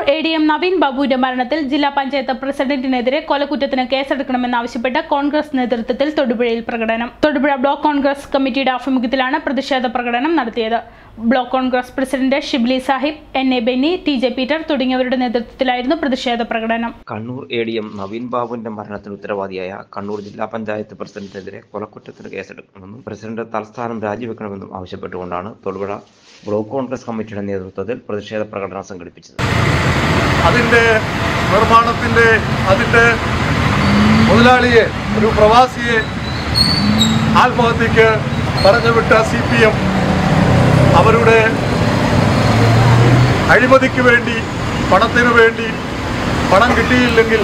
A D M Naveen ബാബുവിന്റെ മരണത്തിൽ ജില്ലാ പഞ്ചായത്ത് പ്രസിഡന്റിനെതിരെ കൊലക്കുറ്റത്തിന് കേസെടുക്കണമെന്നാവശ്യപ്പെട്ട് കോൺഗ്രസ് നേതൃത്വത്തിൽ തൊടുപുഴയിൽ പ്രകടനം തൊടുപുഴ ബ്ലോക്ക് കോൺഗ്രസ് കമ്മിറ്റിയുടെ ആഭിമുഖ്യത്തിലാണ് പ്രതിഷേധ പ്രകടനം നടത്തിയത് block congress president Shibli Sahib N A Benny T J Peter തുടങ്ങിയവരുടെ നേതൃത്വത്തിലായിരുന്നു പ്രതിഷേധ പ്രകടനം Kannur A D M Naveen ബാബുവിന്റെ മരണത്തിന് ഉത്തരവാദിയായ കണ്ണൂർ ജില്ലാ പഞ്ചായത്ത് പ്രസിഡന്റിനെതിരെ കൊലക്കുറ്റത്തിന് കേസെടുക്കണമെന്നും പ്രസിഡന്റ് തൽസ്ഥാനം രാജിവെക്കണമെന്നും ആവശ്യപ്പെട്ടുകൊണ്ടാണ് തൊടുപുഴ ബ്ലോക്ക് കോൺഗ്രസ് കമ്മിറ്റിയുടെ നേതൃത്വത്തിൽ പ്രതിഷേധ പ്രകടനം സംഘടിപ്പിച്ചത് അതിൻ്റെ നിർമ്മാണത്തിൻ്റെ അതിൻ്റെ മുതലാളിയെ ഒരു പ്രവാസിയെ ആത്മഹത്യക്ക് പറഞ്ഞുവിട്ട സി പി എം അവരുടെ അഴിമതിക്ക് വേണ്ടി പണത്തിനു വേണ്ടി പണം കിട്ടിയില്ലെങ്കിൽ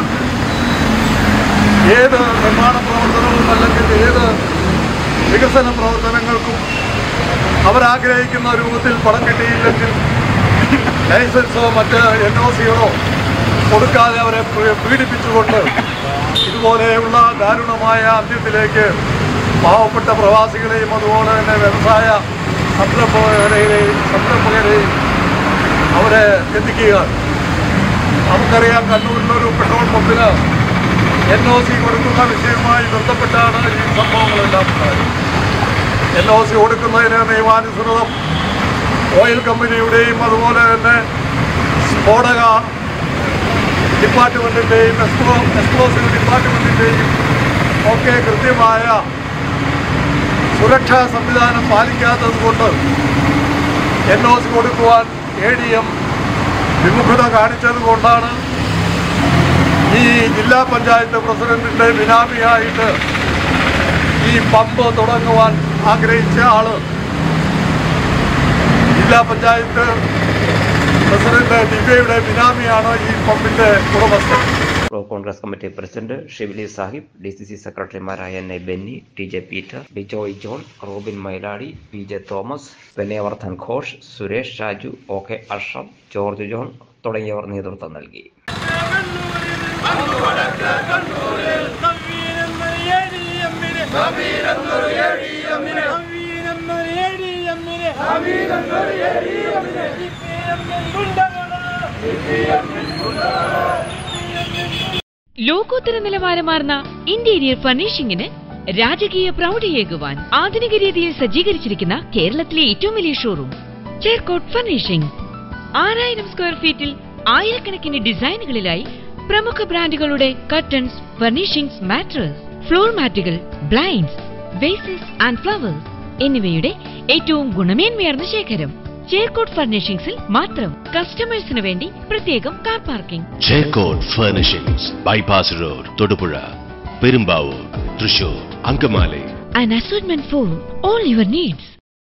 ഏത് നിർമ്മാണ പ്രവർത്തനവും അല്ലെങ്കിൽ ഏത് വികസന പ്രവർത്തനങ്ങൾക്കും അവരാഗ്രഹിക്കുന്ന രൂപത്തിൽ പണം കിട്ടിയില്ലെങ്കിൽ ലൈസൻസോ മറ്റ് എൻ ഒ സികളോ കൊടുക്കാതെ അവരെ പീ- പീഡിപ്പിച്ചുകൊണ്ട് ഇതുപോലെയുള്ള ദാരുണമായ അന്ത്യത്തിലേക്ക് പാവപ്പെട്ട പ്രവാസികളെയും അതുപോലെ തന്നെ വ്യവസായ സംരംഭകരെയും സംരംഭകരെയും അവരെ എത്തിക്കുക നമുക്കറിയാം കണ്ണൂരിലൊരു പെട്രോൾ പമ്പിന് എൻ ഒ സി കൊടുക്കുന്ന വിഷയവുമായി ബന്ധപ്പെട്ടാണ് ഈ സംഭവങ്ങളെല്ലാം ഉണ്ടായത് എൻ ഒ സി കൊടുക്കുന്നതിന് നിയമാനുസൃതം ഓയിൽ കമ്പനിയുടെയും അതുപോലെ തന്നെ സ്ഫോടക ഡിപ്പാർട്ട്മെൻറ്റിൻ്റെയും എക്സ്പ്ലോ എക്സ്പ്ലോസീവ് ഡിപ്പാർട്ട്മെൻറ്റിൻ്റെയും ഒക്കെ കൃത്യമായ സുരക്ഷാ സംവിധാനം പാലിക്കാത്തത് കൊണ്ട് എൻ ഒ സി കൊടുക്കുവാൻ എ ഡി എം വിമുഖത കാണിച്ചത് കൊണ്ടാണ് ഈ ജില്ലാ പഞ്ചായത്ത് പ്രസിഡന്റിൻ്റെ ബിനാമിയായിട്ട് ഈ പമ്പ് തുടങ്ങുവാൻ ആഗ്രഹിച്ച ആള് ജില്ലാ പഞ്ചായത്ത് പ്രസിഡന്റ് ദിവ്യയുടെ ബിനാമിയാണ് ഈ പമ്പിന്റെ ഉടമസ്ഥൻ block congress committee president Shibili Sahib D C C സെക്രട്ടറിമാരായ N A Benny T J Peter Dijoy John Robin Myladi P J Thomas Venayavardhan Ghosh Suresh Shaju O K Ashraf George John തുടങ്ങിയവർ നേതൃത്വം നൽകി ലോകോത്തര നിലവാരമാർന്ന ഇന്റീരിയർ ഫർണിഷിംഗിന് രാജകീയ പ്രൗഢിയേകുവാൻ ആധുനിക രീതിയിൽ സജ്ജീകരിച്ചിരിക്കുന്ന കേരളത്തിലെ ഏറ്റവും വലിയ ഷോറൂം ചേർക്കോട്ട് ഫർണിഷിംഗ് ആറായിരം സ്ക്വയർ ഫീറ്റിൽ ആയിരക്കണക്കിന് ഡിസൈനുകളിലായി പ്രമുഖ ബ്രാൻഡുകളുടെ കർട്ടൻസ് ഫർണിഷിംഗ്സ് മാട്രസ് ഫ്ലോർ മാറ്റുകൾ ബ്ലൈൻഡ്സ് വേസസ് ആൻഡ് ഫ്ലവേഴ്സ് എന്നിവയുടെ ഏറ്റവും ഗുണമേന്മയാർന്ന ശേഖരം ചേർക്കോട്ട് ഫർണിഷിംഗ്സിൽ മാത്രം കസ്റ്റമേഴ്സിന് വേണ്ടി പ്രത്യേകം car parking Chekkottu furnishings bypass road Thodupuzha Perumbavoor Thrissur Angamaly an assortment for all your needs.